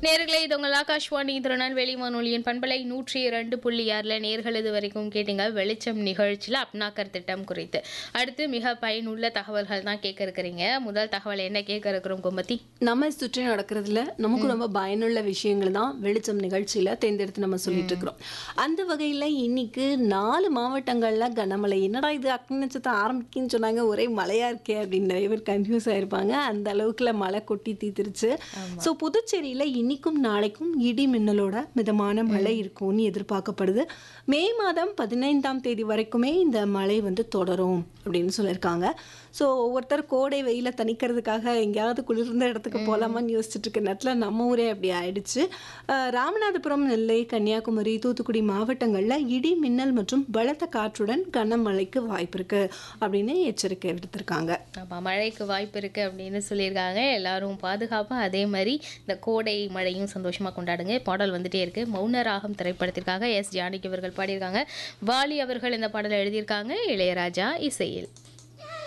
நேர்களே இது உங்கள் ஆகாஷ்வாணி திருநெல்வேலி வானொலியின் பண்பலை நூற்றி இரண்டு புள்ளி ஆறில் நேர்கள் இது வரைக்கும் கேட்டீங்க வெளிச்சம் நிகழ்ச்சியில் அப்னாக்கர் திட்டம் குறித்து அடுத்து மிக பயனுள்ள தகவல்கள் தான் கேட்க இருக்கிறீங்க முதல் தகவல் என்ன கேட்க இருக்கிறோம் குமதி நம்ம சுற்றி நடக்கிறதுல நமக்கு ரொம்ப பயனுள்ள விஷயங்கள் தான் வெளிச்சம் நிகழ்ச்சியில தேர்ந்தெடுத்து நம்ம சொல்லிட்டு இருக்கிறோம் அந்த வகையில இன்னைக்கு நாலு மாவட்டங்கள்ல கனமழை என்னடா இது அக்னி நட்சத்திரம் ஆரம்பிக்குன்னு சொன்னாங்க ஒரே மழையா இருக்கே அப்படின்னு நிறைய பேர் கன்ஃபியூஸ் ஆயிருப்பாங்க அந்த அளவுக்குல மழை கொட்டி தீத்துருச்சு ஸோ புதுச்சேரியில இன்னைக்கும் நாளைக்கும் இடி மின்னலோட மிதமான மழை இருக்கும்னு எதிர்பார்க்கப்படுது மே மாதம் பதினைந்தாம் தேதி வரைக்குமே இந்த மழை வந்து தொடரும் அப்படின்னு சொல்லியிருக்காங்க ஸோ ஒவ்வொருத்தர் கோடை வெயில தணிக்கிறதுக்காக எங்கேயாவது குளிர்ந்த இடத்துக்கு போகலாமான்னு யோசிச்சுட்டு இருக்க நேரத்தில் நம்ம ஊரே அப்படி ஆயிடுச்சு அஹ் ராமநாதபுரம் நெல்லை கன்னியாகுமரி தூத்துக்குடி மாவட்டங்களில் இடி மின்னல் மற்றும் பலத்த காற்றுடன் கனமழைக்கு வாய்ப்பு இருக்கு அப்படின்னு எச்சரிக்கை விடுத்திருக்காங்க ஆமாம் மழைக்கு வாய்ப்பு இருக்குது அப்படின்னு சொல்லியிருக்காங்க எல்லாரும் பாதுகாப்பாக அதே மாதிரி இந்த கோடை மழையும் சந்தோஷமாக கொண்டாடுங்க பாடல் வந்துட்டே இருக்கு மௌன ராகம் திரைப்படத்திற்காக எஸ் ஜானகி அவர்கள் பாடியிருக்காங்க வாலி அவர்கள் இந்த பாடலை எழுதியிருக்காங்க இளையராஜா இசையில்